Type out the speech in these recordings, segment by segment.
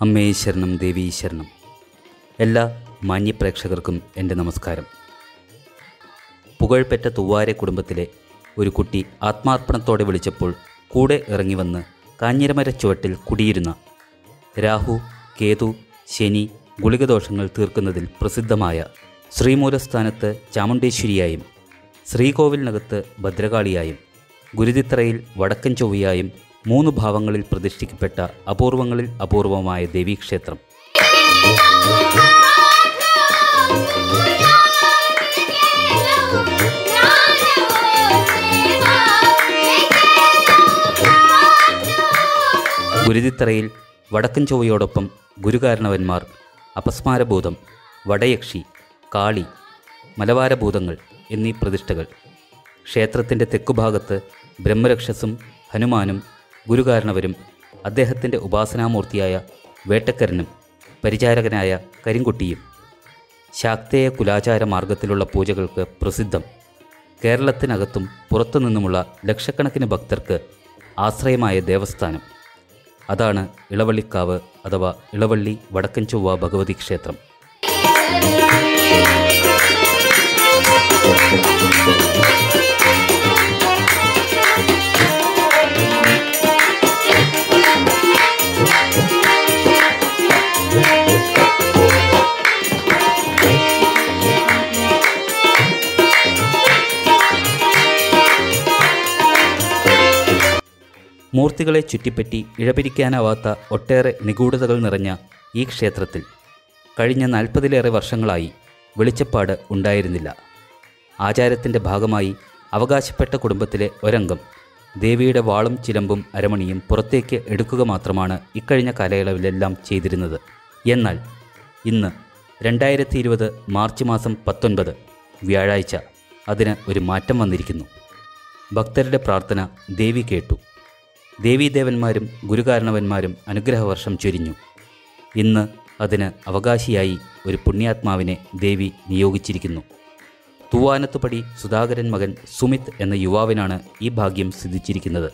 അമ്മേ ശരണം ദേവീ ശരണം എല്ലാ മാന്യപ്രേക്ഷകർക്കും എൻ്റെ നമസ്കാരം പുകഴ്പെറ്റ തുവാരെ കുടുംബത്തിലെ ഒരു കുട്ടി ആത്മാർപ്പണത്തോടെ വിളിച്ചപ്പോൾ കൂടെ ഇറങ്ങി വന്ന് കാഞ്ഞിരമര ചുവട്ടിൽ കുടിയിരുന്ന രാഹു കേതു ശനി ഗുളികദോഷങ്ങൾ തീർക്കുന്നതിൽ പ്രസിദ്ധമായ ശ്രീമൂലസ്ഥാനത്ത് ചാമുണ്ടേശ്വരിയായും ശ്രീകോവിലിനകത്ത് ഭദ്രകാളിയായും ഗുരുതിത്തറയിൽ വടക്കൻ ചൊവ്വയായും മൂന്ന് ഭാവങ്ങളിൽ പ്രതിഷ്ഠിക്കപ്പെട്ട അപൂർവങ്ങളിൽ അപൂർവമായ ദേവീക്ഷേത്രം ഗുരുതിത്തറയിൽ വടക്കൻ ചൊവ്വയോടൊപ്പം ഗുരുകാരണവന്മാർ അപസ്മാരഭൂതം വടയക്ഷി കാളി മലവാരഭൂതങ്ങൾ എന്നീ പ്രതിഷ്ഠകൾ ക്ഷേത്രത്തിൻ്റെ തെക്കുഭാഗത്ത് ബ്രഹ്മരക്ഷസും ഹനുമാനും ഗുരുകാരണവരും അദ്ദേഹത്തിൻ്റെ ഉപാസനാമൂർത്തിയായ വേട്ടക്കരനും പരിചാരകനായ കരിങ്കുട്ടിയും ശാക്തേയ കുലാചാര മാർഗത്തിലുള്ള പൂജകൾക്ക് പ്രസിദ്ധം കേരളത്തിനകത്തും പുറത്തുനിന്നുമുള്ള ലക്ഷക്കണക്കിന് ഭക്തർക്ക് ആശ്രയമായ ദേവസ്ഥാനം അതാണ് ഇളവള്ളിക്കാവ് അഥവാ ഇളവള്ളി വടക്കൻ ചൊവ്വ ഭഗവതി ക്ഷേത്രം മൂർത്തികളെ ചുറ്റിപ്പറ്റി ഇഴപിരിക്കാനാവാത്ത ഒട്ടേറെ നിഗൂഢതകൾ നിറഞ്ഞ ഈ ക്ഷേത്രത്തിൽ കഴിഞ്ഞ നാൽപ്പതിലേറെ വർഷങ്ങളായി വെളിച്ചപ്പാട് ഉണ്ടായിരുന്നില്ല ആചാരത്തിൻ്റെ ഭാഗമായി അവകാശപ്പെട്ട കുടുംബത്തിലെ ഒരംഗം ദേവിയുടെ വാളും ചിലമ്പും അരമണിയും പുറത്തേക്ക് എടുക്കുക മാത്രമാണ് ഇക്കഴിഞ്ഞ കാലയളവിലെല്ലാം ചെയ്തിരുന്നത് എന്നാൽ ഇന്ന് രണ്ടായിരത്തി ഇരുപത് മാർച്ച് മാസം പത്തൊൻപത് വ്യാഴാഴ്ച അതിന് ഒരു മാറ്റം വന്നിരിക്കുന്നു ഭക്തരുടെ പ്രാർത്ഥന ദേവി കേട്ടു ദേവീദേവന്മാരും ഗുരുകാരണവന്മാരും അനുഗ്രഹവർഷം ചൊരിഞ്ഞു ഇന്ന് അതിന് അവകാശിയായി ഒരു പുണ്യാത്മാവിനെ ദേവി നിയോഗിച്ചിരിക്കുന്നു തൂവാനത്തുപടി സുധാകരൻ മകൻ സുമിത് എന്ന യുവാവിനാണ് ഈ ഭാഗ്യം സിദ്ധിച്ചിരിക്കുന്നത്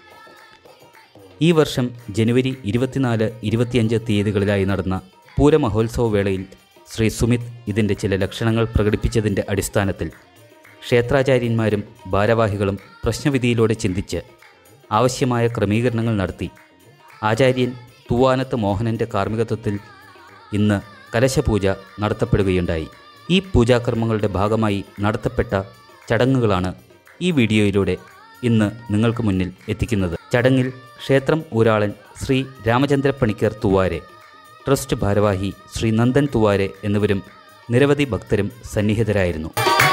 ഈ വർഷം ജനുവരി ഇരുപത്തിനാല് ഇരുപത്തിയഞ്ച് തീയതികളിലായി നടന്ന പൂരമഹോത്സവ വേളയിൽ ശ്രീ സുമിത് ഇതിൻ്റെ ചില ലക്ഷണങ്ങൾ പ്രകടിപ്പിച്ചതിൻ്റെ അടിസ്ഥാനത്തിൽ ക്ഷേത്രാചാര്യന്മാരും ഭാരവാഹികളും പ്രശ്നവിധിയിലൂടെ ചിന്തിച്ച് ആവശ്യമായ ക്രമീകരണങ്ങൾ നടത്തി ആചാര്യൻ തൂവാനത്ത് മോഹനൻ്റെ കാർമ്മികത്വത്തിൽ ഇന്ന് കലശപൂജ നടത്തപ്പെടുകയുണ്ടായി ഈ പൂജാകർമ്മങ്ങളുടെ ഭാഗമായി നടത്തപ്പെട്ട ചടങ്ങുകളാണ് ഈ വീഡിയോയിലൂടെ ഇന്ന് നിങ്ങൾക്ക് മുന്നിൽ എത്തിക്കുന്നത് ചടങ്ങിൽ ക്ഷേത്രം ഊരാളൻ ശ്രീ രാമചന്ദ്ര പണിക്കർ തുവാരെ ട്രസ്റ്റ് ഭാരവാഹി ശ്രീ നന്ദൻ തുവാരെ എന്നിവരും നിരവധി ഭക്തരും സന്നിഹിതരായിരുന്നു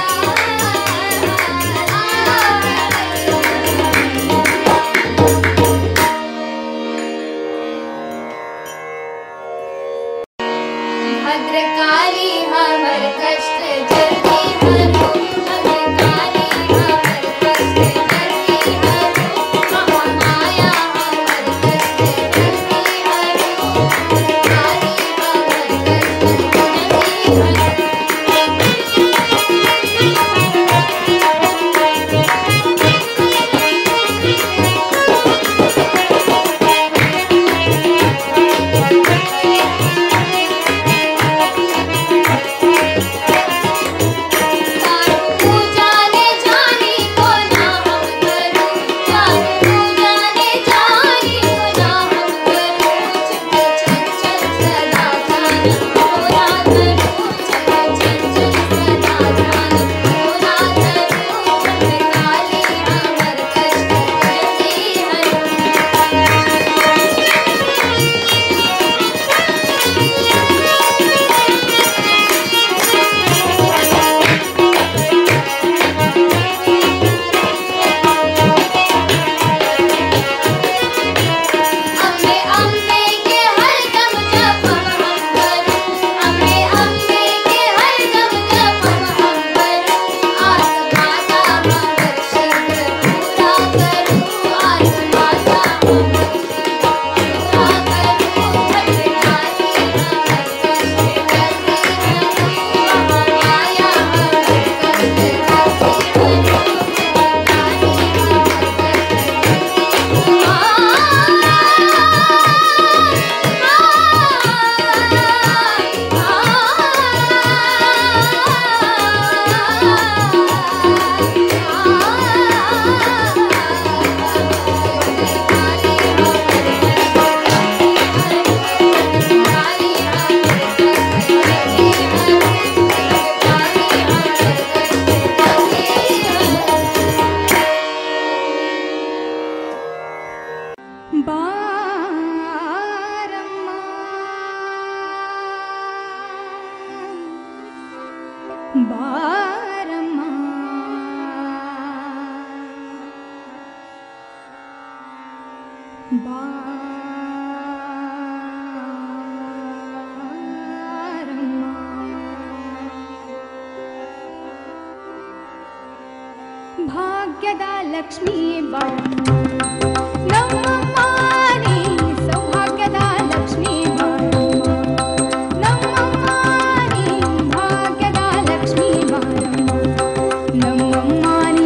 भद्रकाली हमर कष्ट जल्दी हरो भद्रकाली हमर कष्ट जल्दी हरो महामाया हमर कष्ट जल्दी हरो काली हमर कष्ट जल्दी ಬಾರಮ್ಮ ಬಾರಮ್ಮ ಭಾಗ್ಯದ ಲಕ್ಷ್ಮೀ ಬಾರಮ್ಮ ನಮ್ಮಮ್ಮ ನೀ ಸೌಭಾಗ್ಯದ ಲಕ್ಷ್ಮೀ ಬಾರಮ್ಮ ನಮ್ಮಮ್ಮ ನೀ ಭಾಗ್ಯದ ಲಕ್ಷ್ಮೀ ಬಾರಮ್ಮ ನಮ್ಮಮ್ಮ ನೀ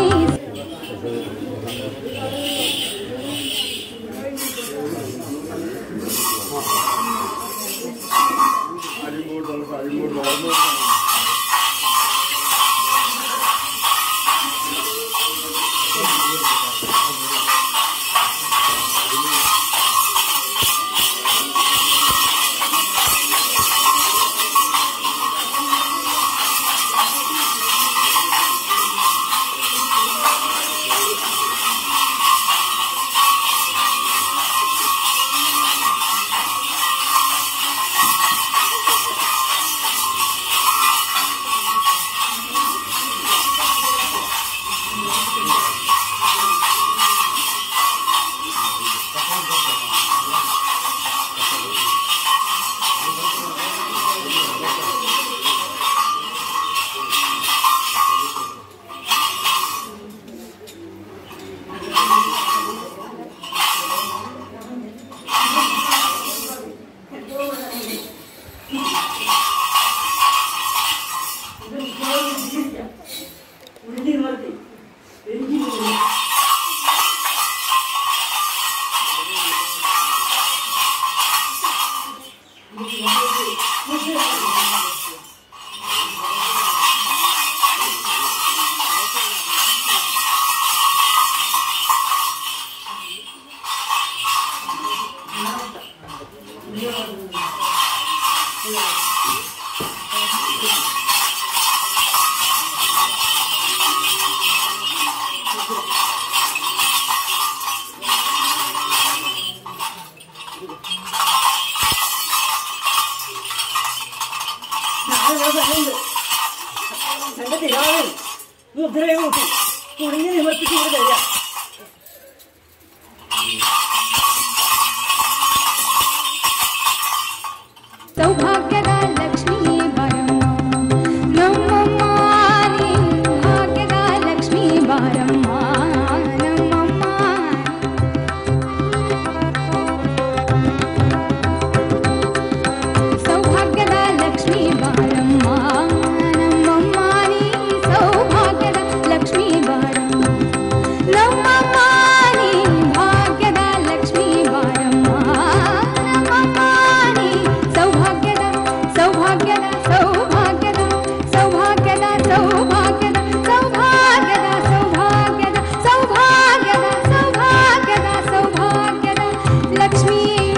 സംഗതി രാവിലെ മുദ്രയെ കൂട്ടി കുടുങ്ങി നിവർത്തിച്ച് ഇവിടെ തരിക ಸೌಭಾಗ್ಯದ ಲಕ್ಷ್ಮೀ ಬಾರಮ್ಮ ನಮ್ಮಮ್ಮ ನೀ ಭಾಗ್ಯದ ಲಕ್ಷ್ಮೀ ಬಾರಮ್ಮ ನಮ್ಮಮ್ಮ ಸೌಭಾಗ್ಯದ ಲಕ್ಷ್ಮೀ ಬಾರಮ್ಮ ನಮ್ಮಮ್ಮ ನೀ ಸೌಭಾಗ್ಯದ ಲಕ್ಷ್ಮೀ ಬಾರಮ್ಮ ನಮ್ಮಮ್ಮ ನೀ ಭಾಗ್ಯದ ಲಕ್ಷ್ಮೀ ಬಾರಮ್ಮ ನಮ್ಮಮ್ಮ ನೀ ಸೌಭಾಗ್ಯದ ಸೌಭಾಗ್ಯದ ಸೌಭಾಗ್ಯದ ಸೌಭಾಗ್ಯದ ಸೌಭಾಗ್ಯದ ಸೌಭಾಗ್ಯದ ಸೌಭಾಗ್ಯದ ಸೌಭಾಗ್ಯದ ಸೌಭಾಗ್ಯದ ಸೌಭಾಗ್ಯದ ಲಕ್ಷ್ಮೀ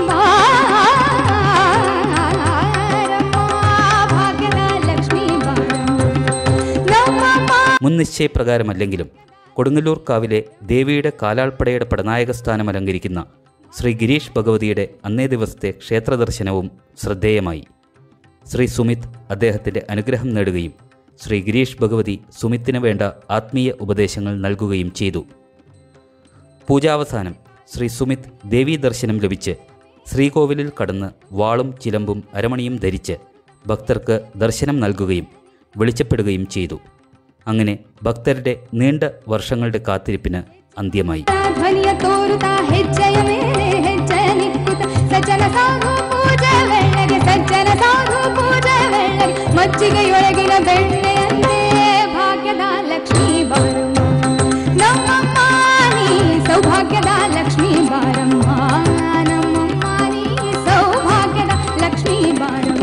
ಬಾರಮ್ಮ ಭಾಗ್ಯದ ಲಕ್ಷ್ಮೀ ಬಾರಮ್ಮ ನಮ್ಮಮ್ಮ മുൻ നിശ്ചയപ്രകാരമല്ലെങ്കിലും കൊടുങ്ങല്ലൂർ കാവിലെ ദേവിയുടെ കാലാൾപ്പടയുടെ പടനായക സ്ഥാനം അലങ്കരിക്കുന്ന ശ്രീ ഗിരീഷ് ഭഗവതിയുടെ അന്നേ ദിവസത്തെ ക്ഷേത്രദർശനവും ശ്രദ്ധേയമായി ശ്രീ സുമിത് അദ്ദേഹത്തിൻ്റെ അനുഗ്രഹം നേടുകയും ശ്രീ ഗിരീഷ് ഭഗവതി സുമിത്തിന് വേണ്ട ആത്മീയ ഉപദേശങ്ങൾ നൽകുകയും ചെയ്തു പൂജാവസാനം ശ്രീ സുമിത് ദേവീ ദർശനം ലഭിച്ച് ശ്രീകോവിലിൽ കടന്ന് വാളും ചിലമ്പും അരമണിയും ധരിച്ച് ഭക്തർക്ക് ദർശനം നൽകുകയും വെളിച്ചപ്പെടുകയും ചെയ്തു അങ്ങനെ ഭക്തരുടെ നീണ്ട വർഷങ്ങളുടെ കാത്തിരിപ്പിന് അന്ത്യമായി ಧ್ವನಿಯ ತೋರುತ್ತಾ ಹೆಜ್ಜೆಯ ಮೇಲೆ ಹೆಜ್ಜೆಯ ನಿಕ್ಕುತ್ತ ಸಜ್ಜನ ಸಾಧು ಪೂಜೆ ವೇಳೆಗೆ ಸಜ್ಜನ ಸಾಧು ಪೂಜೆ ವೇಳೆಗೆ ಮಜ್ಜಿಗೆಯೊಳಗಿನ ಬೆಣ್ಣೆಯಂತೆ ಭಾಗ್ಯದ ಲಕ್ಷ್ಮೀ ಬಾರಮ್ಮ ನಮ್ಮಮ್ಮ ನೀ ಸೌಭಾಗ್ಯದ ಲಕ್ಷ್ಮೀ ಬಾರಮ್ಮ ನಮ್ಮಮ್ಮ ನೀ ಸೌಭಾಗ್ಯದ ಲಕ್ಷ್ಮೀ ಬಾರಮ್ಮ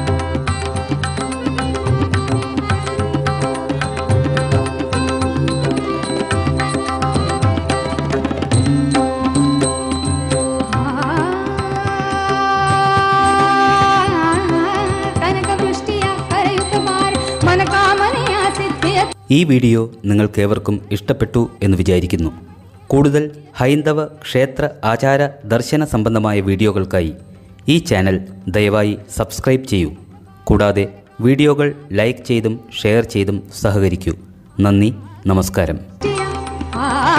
കനകവൃഷ്ടിയ കരയുത്തുമാർ മനകാമനയ സിദ്ധിയ ഈ വീഡിയോ നിങ്ങൾക്കേവർക്കും ഇഷ്ടപ്പെട്ടു എന്ന് വിചാരിക്കുന്നു കൂടുതൽ ഹൈന്ദവ ക്ഷേത്ര ആചാര ദർശന സംബന്ധമായ വീഡിയോകൾക്കായി ഈ ചാനൽ ദയവായി സബ്സ്ക്രൈബ് ചെയ്യൂ കൂടാതെ വീഡിയോകൾ ലൈക്ക് ചെയ്തും ഷെയർ ചെയ്തും സഹകരിക്കൂ നന്ദി നമസ്കാരം ആ